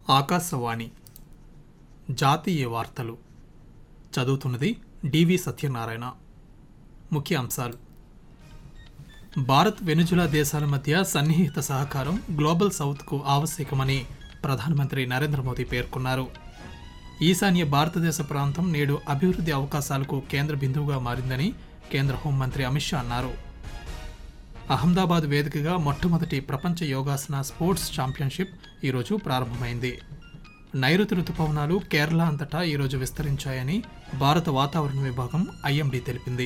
ఆకాశవాణి జాతీయ వార్తలు చదువుతున్నది డివి సత్యనారాయణ ముఖ్య అంశాలు భారత్ వెనుజులా దేశాల మధ్య సన్నిహిత సహకారం గ్లోబల్ సౌత్కు ఆవశ్యకమని ప్రధానమంత్రి నరేంద్ర మోదీ పేర్కొన్నారు ఈశాన్య భారతదేశ ప్రాంతం నేడు అభివృద్ధి అవకాశాలకు కేంద్ర బిందువుగా మారిందని కేంద్ర హోంమంత్రి అమిత్ షా అన్నారు అహ్మదాబాద్ వేదికగా మొట్టమొదటి ప్రపంచ యోగాసన స్పోర్ట్స్ ఛాంపియన్షిప్ ఈరోజు ప్రారంభమైంది నైరుతి రుతుపవనాలు కేరళ అంతటా ఈరోజు విస్తరించాయని భారత వాతావరణ విభాగం ఐఎండీ తెలిపింది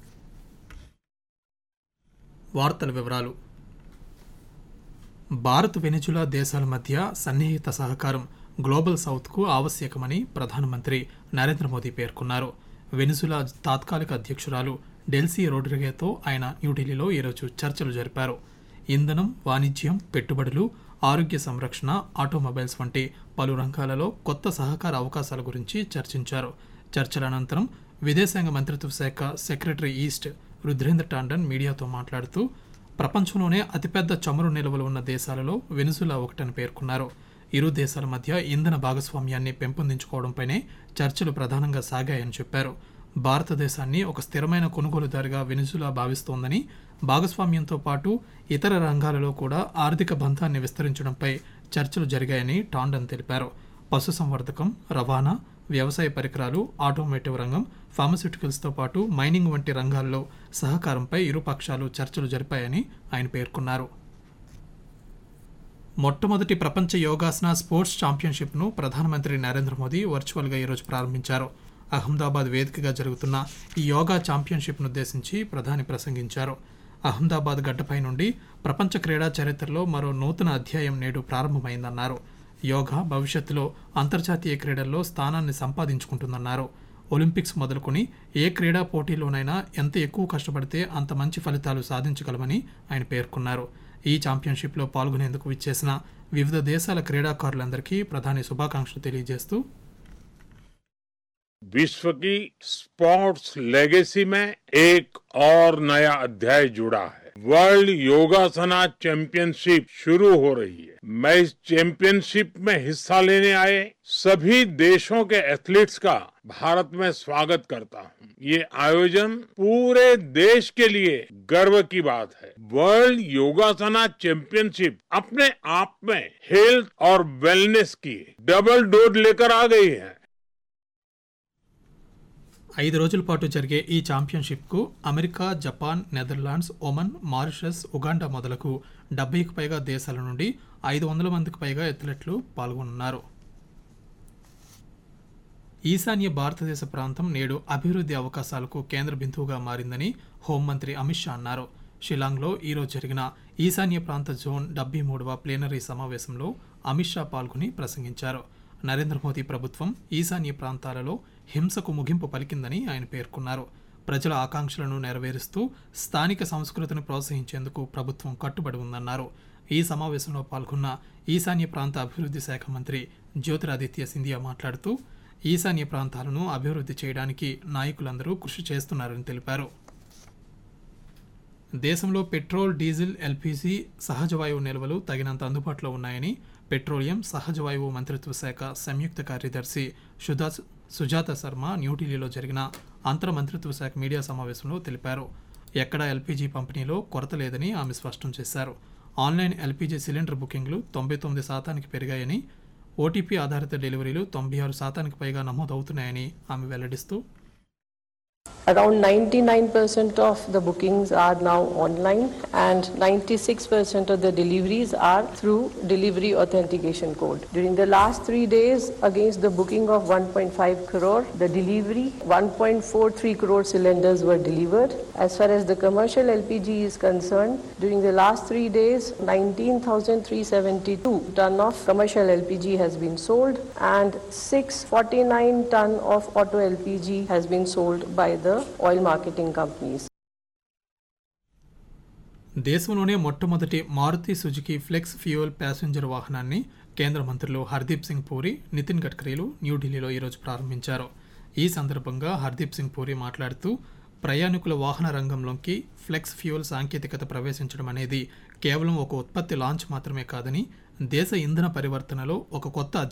వార్తల వివరాలు భారత్ వెనిజులా దేశాల మధ్య సన్నిహిత సహకారం గ్లోబల్ సౌత్కు ఆవశ్యకమని ప్రధానమంత్రి నరేంద్ర మోదీ పేర్కొన్నారు వెనిజులా తాత్కాలిక అధ్యక్షురాలు డెల్సీ రోడ్రిగేతో ఆయన న్యూఢిల్లీలో ఈరోజు చర్చలు జరిపారు ఇంధనం వాణిజ్యం పెట్టుబడులు ఆరోగ్య సంరక్షణ ఆటోమొబైల్స్ వంటి పలు రంగాలలో కొత్త సహకార అవకాశాల గురించి చర్చించారు చర్చల అనంతరం విదేశాంగ మంత్రిత్వ శాఖ సెక్రటరీ ఈస్ట్ రుద్రేంద్ర టాండన్ మీడియాతో మాట్లాడుతూ ప్రపంచంలోనే అతిపెద్ద చమురు నిల్వలు ఉన్న దేశాలలో వెనుజులా ఒకటని పేర్కొన్నారు ఇరు దేశాల మధ్య ఇంధన భాగస్వామ్యాన్ని పెంపొందించుకోవడంపైనే చర్చలు ప్రధానంగా సాగాయని చెప్పారు భారతదేశాన్ని ఒక స్థిరమైన కొనుగోలుదారుగా వెనుజులా భావిస్తోందని భాగస్వామ్యంతో పాటు ఇతర రంగాలలో కూడా ఆర్థిక బంధాన్ని విస్తరించడంపై చర్చలు జరిగాయని టాండన్ తెలిపారు పశుసంవర్ధకం రవాణా వ్యవసాయ పరికరాలు ఆటోమేటివ్ రంగం ఫార్మస్యూటికల్స్తో పాటు మైనింగ్ వంటి రంగాల్లో సహకారంపై ఇరు పక్షాలు చర్చలు జరిపాయని ఆయన పేర్కొన్నారు మొట్టమొదటి ప్రపంచ యోగాసన స్పోర్ట్స్ ఛాంపియన్షిప్ను ప్రధానమంత్రి నరేంద్ర మోదీ వర్చువల్గా ఈరోజు ప్రారంభించారు అహ్మదాబాద్ వేదికగా జరుగుతున్న ఈ యోగా ఛాంపియన్షిప్ను ఉద్దేశించి ప్రధాని ప్రసంగించారు అహ్మదాబాద్ గడ్డపై నుండి ప్రపంచ క్రీడా చరిత్రలో మరో నూతన అధ్యాయం నేడు ప్రారంభమైందన్నారు యోగా భవిష్యత్తులో అంతర్జాతీయ క్రీడల్లో స్థానాన్ని సంపాదించుకుంటుందన్నారు ఒలింపిక్స్ మొదలుకొని ఏ క్రీడా పోటీలోనైనా ఎంత ఎక్కువ కష్టపడితే అంత మంచి ఫలితాలు సాధించగలమని ఆయన పేర్కొన్నారు ఈ ఛాంపియన్షిప్లో పాల్గొనేందుకు విచ్చేసిన వివిధ దేశాల క్రీడాకారులందరికీ ప్రధాని శుభాకాంక్షలు తెలియజేస్తూ विश्व की स्पोर्ट्स लेगेसी में एक और नया अध्याय जुड़ा है वर्ल्ड योगासना चैंपियनशिप शुरू हो रही है मैं इस चैंपियनशिप में हिस्सा लेने आए सभी देशों के एथलीट्स का भारत में स्वागत करता हूं ये आयोजन पूरे देश के लिए गर्व की बात है वर्ल्ड योगासना चैंपियनशिप अपने आप में हेल्थ और वेलनेस की डबल डोज लेकर आ गई है ఐదు రోజుల పాటు జరిగే ఈ ఛాంపియన్షిప్కు America Japan Netherlands Oman Mauritius Uganda మొదలకు డెబ్బైకి పైగా దేశాల నుండి ఐదు వందల మందికి పైగా ఎథ్లెట్లు పాల్గొన్నారు ఈశాన్య భారతదేశ ప్రాంతం నేడు అభివృద్ధి అవకాశాలకు కేంద్ర బిందువుగా మారిందని హోంమంత్రి అమిత్ షా అన్నారు షిలాంగ్లో ఈరోజు జరిగిన ఈశాన్య ప్రాంత జోన్ డెబ్బై మూడవ ప్లేనరీ సమావేశంలో అమిత్ షా పాల్గొని ప్రసంగించారు నరేంద్ర మోదీ ప్రభుత్వం ఈశాన్య ప్రాంతాలలో హింసకు ముగింపు పలికిందని ఆయన పేర్కొన్నారు ప్రజల ఆకాంక్షలను నెరవేరుస్తూ స్థానిక సంస్కృతిని ప్రోత్సహించేందుకు ప్రభుత్వం కట్టుబడి ఉందన్నారు ఈ సమావేశంలో పాల్గొన్న ఈశాన్య ప్రాంత అభివృద్ధి శాఖ మంత్రి జ్యోతిరాదిత్య సింధియా మాట్లాడుతూ ఈశాన్య ప్రాంతాలను అభివృద్ధి చేయడానికి నాయకులందరూ కృషి చేస్తున్నారని తెలిపారు దేశంలో పెట్రోల్ డీజిల్ ఎల్పీజీ సహజ వాయువు నిల్వలు తగినంత అందుబాటులో ఉన్నాయని పెట్రోలియం సహజ వాయువు మంత్రిత్వ శాఖ సంయుక్త కార్యదర్శి సుధా సుజాత శర్మ న్యూఢిల్లీలో జరిగిన అంతర్ మంత్రిత్వ శాఖ మీడియా సమావేశంలో తెలిపారు ఎక్కడా ఎల్పీజీ పంపిణీలో కొరత లేదని ఆమె స్పష్టం చేశారు ఆన్లైన్ ఎల్పీజీ సిలిండర్ బుకింగ్లు తొంభై తొమ్మిది శాతానికి పెరిగాయని ఓటీపీ ఆధారిత డెలివరీలు తొంభై ఆరు శాతానికి పైగా నమోదవుతున్నాయని ఆమె వెల్లడిస్తూ Around 99% of the bookings are now online and 96% of the deliveries are through delivery authentication code. During the last three days, against the booking of 1.5 crore, the delivery 1.43 crore cylinders were delivered. As far as the commercial LPG is concerned, during the last three days, 19,372 ton of commercial LPG has been sold and 649 ton of auto LPG has been sold by the oil marketing companies. దేశంలోనే మొట్టమొదటి Maruti Suzuki flex fuel passenger వాహనాన్ని కేంద్ర మంత్రులు హర్దీప్ సింగ్ పూరి నితిన్ గడ్కరీలు న్యూఢిల్లీలో ఈరోజు ప్రారంభించారు ఈ సందర్భంగా హర్దీప్ సింగ్ పూరి మాట్లాడుతూ ప్రయాణికుల వాహన రంగంలోకి ఫ్లెక్స్ ఫ్యూయల్ సాంకేతికత ప్రవేశించడం అనేది కేవలం ఒక ఉత్పత్తి లాంచ్ మాత్రమే కాదని దేశ ఇంధన పరివర్తనలో ఒక కొత్త